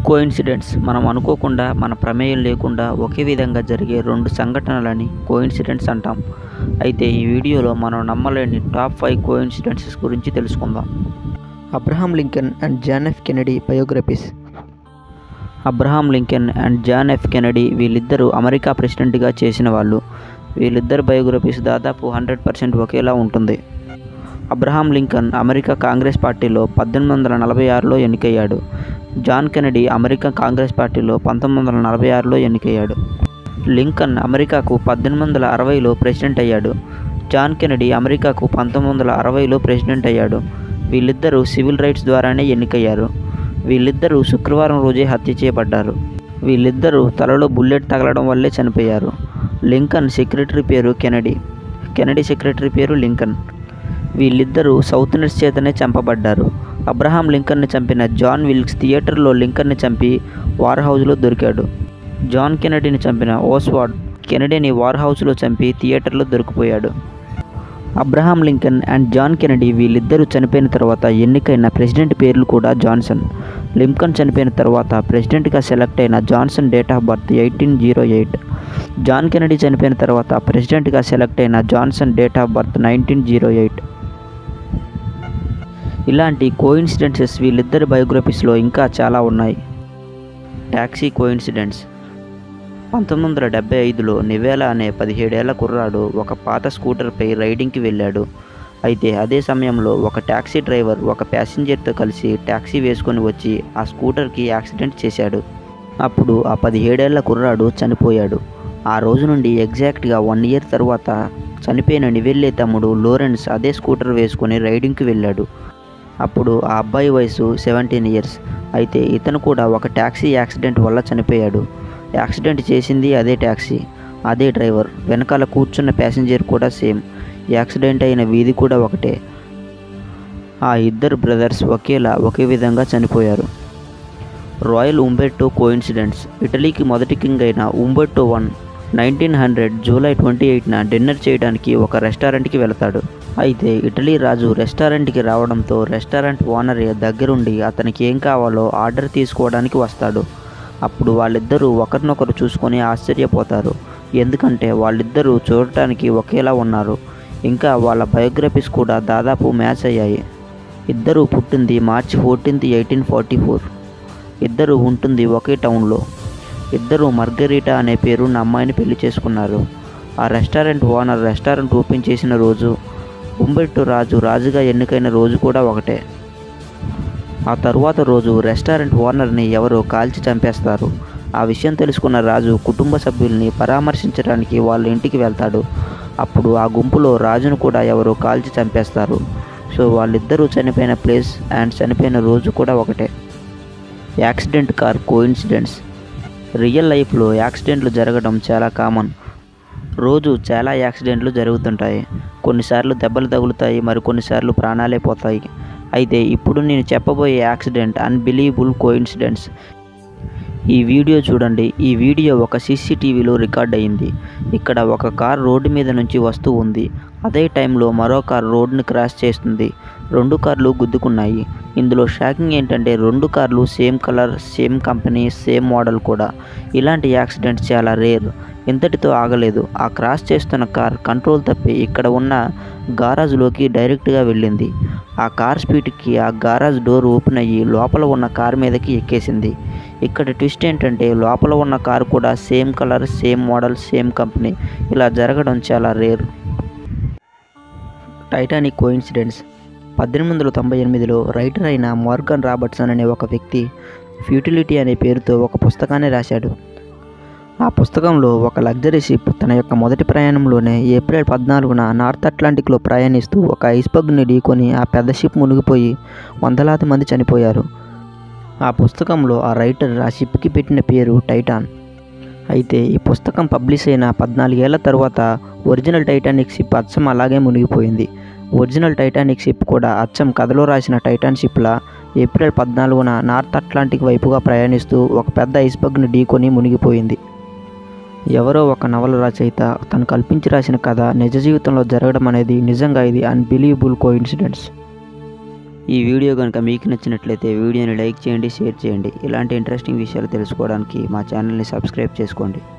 coincidence మనం అనుకోకుండా మన ప్రమేయం లేకుండా ఒకే విధంగా జరిగే రెండు సంఘటనలని కోయిన్సిడెంట్స్ అంటాం అయితే ఈ వీడియోలో మనం నమ్మలేని టాప్ ఫైవ్ కోయిన్సిడెంట్సెస్ గురించి తెలుసుకుందాం Abraham Lincoln and John F Kennedy biographies Abraham Lincoln and John F Kennedy వీళ్ళిద్దరూ అమెరికా ప్రెసిడెంట్గా చేసిన వాళ్ళు వీళ్ళిద్దరు బయోగ్రఫీస్ దాదాపు హండ్రెడ్ పర్సెంట్ ఒకేలా ఉంటుంది అబ్రహాం లింకన్ అమెరికా కాంగ్రెస్ పార్టీలో పద్దెనిమిది వందల నలభై ఆరులో ఎన్నికయ్యాడు జాన్ కెనడీ అమెరికా కాంగ్రెస్ పార్టీలో పంతొమ్మిది వందల నలభై ఆరులో ఎన్నికయ్యాడు లింకన్ అమెరికాకు పద్దెనిమిది వందల అరవైలో ప్రెసిడెంట్ అయ్యాడు జాన్ కెనడీ అమెరికాకు పంతొమ్మిది వందల అరవైలో ప్రెసిడెంట్ అయ్యాడు వీళ్ళిద్దరూ సివిల్ రైట్స్ ద్వారానే ఎన్నికయ్యారు వీళ్ళిద్దరూ శుక్రవారం రోజే హత్య చేయబడ్డారు వీళ్ళిద్దరూ తలలో బుల్లెట్ తగలడం వల్లే చనిపోయారు లింకన్ సెక్రటరీ పేరు కెనడీ కెనడీ సెక్రటరీ పేరు లింకన్ వీళ్ళిద్దరూ సౌతనర్స్ చేతనే చంపబడ్డారు అబ్రహాం లింకన్ని చంపిన జాన్ విల్క్స్ థియేటర్లో లింకన్ని చంపి వార్ హౌస్లో దొరికాడు జాన్ కెనడీని చంపిన ఓస్వార్డ్ కెనడీని వార్ హౌస్లో చంపి థియేటర్లో దొరికిపోయాడు Abraham Lincoln and John Kennedy వీళ్ళిద్దరూ చనిపోయిన తర్వాత ఎన్నికైన ప్రెసిడెంట్ పేర్లు కూడా జాన్సన్ లింకన్ చనిపోయిన తర్వాత ప్రెసిడెంట్గా సెలెక్ట్ అయిన Johnson date of birth eighteen zero eight John Kennedy చనిపోయిన తర్వాత ప్రెసిడెంట్గా సెలెక్ట్ అయిన Johnson date of birth nineteen zero eight ఇలాంటి కోయిన్సిడెన్సెస్ వీళ్ళిద్దరి బయోగ్రఫీస్లో ఇంకా చాలా ఉన్నాయి ట్యాక్సీ కోయిన్సిడెంట్స్ పంతొమ్మిది వందల డెబ్బై ఐదులో నివేలా అనే పదిహేడేళ్ల కుర్రాడు ఒక పాత స్కూటర్పై రైడింగ్కి వెళ్ళాడు అయితే అదే సమయంలో ఒక ట్యాక్సీ డ్రైవర్ ఒక ప్యాసింజర్తో కలిసి ట్యాక్సీ వేసుకొని వచ్చి ఆ స్కూటర్కి యాక్సిడెంట్ చేశాడు అప్పుడు ఆ పదిహేడేళ్ల కుర్రాడు చనిపోయాడు ఆ రోజు నుండి ఎగ్జాక్ట్గా వన్ ఇయర్ తర్వాత చనిపోయిన నివెల్లే తమ్ముడు లోరెన్స్ అదే స్కూటర్ వేసుకొని రైడింగ్కి వెళ్ళాడు అప్పుడు ఆ అబ్బాయి వయసు సెవెంటీన్ ఇయర్స్ అయితే ఇతను కూడా ఒక ట్యాక్సీ యాక్సిడెంట్ వల్ల చనిపోయాడు యాక్సిడెంట్ చేసింది అదే ట్యాక్సీ అదే డ్రైవర్ వెనకాల కూర్చున్న ప్యాసింజర్ కూడా సేమ్ యాక్సిడెంట్ అయిన వీధి కూడా ఒకటే ఆ ఇద్దరు బ్రదర్స్ ఒకేలా ఒకే విధంగా చనిపోయారు రాయల్ ఉంబెట్టో కోయిన్సిడెంట్స్ ఇటలీకి మొదటి కింగ్ అయిన Umberto one nineteen hundred July twenty ఎయిట్న డిన్నర్ చేయడానికి ఒక రెస్టారెంట్కి వెళతాడు అయితే ఇటలీ రాజు రెస్టారెంట్కి రావడంతో రెస్టారెంట్ ఓనర్ దగ్గరుండి అతనికి ఏం కావాలో ఆర్డర్ తీసుకోవడానికి వస్తాడు అప్పుడు వాళ్ళిద్దరూ ఒకరినొకరు చూసుకొని ఆశ్చర్యపోతారు ఎందుకంటే వాళ్ళిద్దరూ చూడటానికి ఒకేలా ఉన్నారు ఇంకా వాళ్ళ బయోగ్రఫీస్ కూడా దాదాపు మ్యాచ్ అయ్యాయి ఇద్దరు పుట్టింది March fourteenth eighteen forty four ఇద్దరు ఉంటుంది ఒకే టౌన్లో ఇద్దరు మార్గరీటా అనే పేరున్న అమ్మాయిని పెళ్లి చేసుకున్నారు ఆ రెస్టారెంట్ ఓనర్ రెస్టారెంట్ ఓపెన్ చేసిన రోజు ఉంబెట్టు రాజు రాజుగా ఎన్నికైన రోజు కూడా ఒకటే ఆ తరువాత రోజు రెస్టారెంట్ ఓనర్ని ఎవరో కాల్చి చంపేస్తారు ఆ విషయం తెలుసుకున్న రాజు కుటుంబ సభ్యుల్ని పరామర్శించడానికి వాళ్ళ ఇంటికి వెళ్తాడు అప్పుడు ఆ గుంపులో రాజును కూడా ఎవరో కాల్చి చంపేస్తారు సో వాళ్ళిద్దరూ చనిపోయిన ప్లేస్ అండ్ చనిపోయిన రోజు కూడా ఒకటే యాక్సిడెంట్ కార్ కోయిన్సిడెంట్స్ రియల్ లైఫ్లో యాక్సిడెంట్లు జరగడం చాలా కామన్ రోజు చాలా యాక్సిడెంట్లు జరుగుతుంటాయి కొన్నిసార్లు దెబ్బలు తగులుతాయి మరి కొన్నిసార్లు ప్రాణాలే పోతాయి అయితే ఇప్పుడు నేను చెప్పబోయే యాక్సిడెంట్ అన్బిలీవబుల్ కోయిన్సిడెంట్స్ ఈ వీడియో చూడండి ఈ వీడియో ఒక సీసీటీవీలో రికార్డ్ అయింది ఇక్కడ ఒక కార్ రోడ్డు మీద నుంచి వస్తూ ఉంది అదే టైంలో మరో కార్ రోడ్డుని క్రాస్ చేస్తుంది రెండు కార్లు గుద్దుకున్నాయి ఇందులో షాకింగ్ ఏంటంటే రెండు కార్లు same colour same company same model కూడా ఇలాంటి యాక్సిడెంట్స్ చాలా రేర్ ఇంతటితో ఆగలేదు ఆ క్రాస్ చేస్తున్న కార్ కంట్రోల్ తప్పి ఇక్కడ ఉన్న గారాజ్లోకి డైరెక్ట్గా వెళ్ళింది ఆ కార్ స్పీడ్కి ఆ గారాజ్ డోర్ ఓపెన్ అయ్యి లోపల ఉన్న కార్ మీదకి ఎక్కేసింది ఇక్కడ ట్విస్ట్ ఏంటంటే లోపల ఉన్న కార్ కూడా same colour same model same company ఇలా జరగడం చాలా రేర్ టైటానిక్ కోయిన్సిడెంట్స్ పద్దెనిమిది వందల తొంభై ఎనిమిదిలో రైటర్ అయిన మార్గన్ రాబర్ట్సన్ అనే ఒక వ్యక్తి ఫ్యూటిలిటీ అనే పేరుతో ఒక పుస్తకాన్ని రాశాడు ఆ పుస్తకంలో ఒక లగ్జరీ షిప్ తన యొక్క మొదటి ప్రయాణంలోనే ఏప్రిల్ పద్నాలుగున నార్త్ అట్లాంటిక్లో ప్రయాణిస్తూ ఒక ఐస్బర్గ్ని ఢీకొని ఆ పెద్ద షిప్ మునిగిపోయి వందలాది మంది చనిపోయారు ఆ పుస్తకంలో ఆ రైటర్ ఆ షిప్కి పెట్టిన పేరు టైటాన్ అయితే ఈ పుస్తకం పబ్లిష్ అయిన పద్నాలుగేళ్ల తర్వాత ఒరిజినల్ టైటానిక్ షిప్ అచ్చం అలాగే మునిగిపోయింది ఒరిజినల్ టైటానిక్ షిప్ కూడా అచ్చం కథలో రాసిన టైటాన్ షిప్లా ఏప్రిల్ పద్నాలుగున నార్త్ అట్లాంటిక్ వైపుగా ప్రయాణిస్తూ ఒక పెద్ద ఐస్బర్గ్ని ఢీకొని మునిగిపోయింది ఎవరో ఒక నవల రచయిత తను కల్పించి రాసిన కథ నిజ జీవితంలో జరగడం అనేది నిజంగా ఇది అన్బిలీవబుల్ కోఇన్సిడెంట్స్ ఈ వీడియో కనుక మీకు నచ్చినట్లయితే వీడియోని లైక్ చేయండి షేర్ చేయండి ఇలాంటి ఇంట్రెస్టింగ్ విషయాలు తెలుసుకోవడానికి మా ఛానల్ని సబ్స్క్రైబ్ చేసుకోండి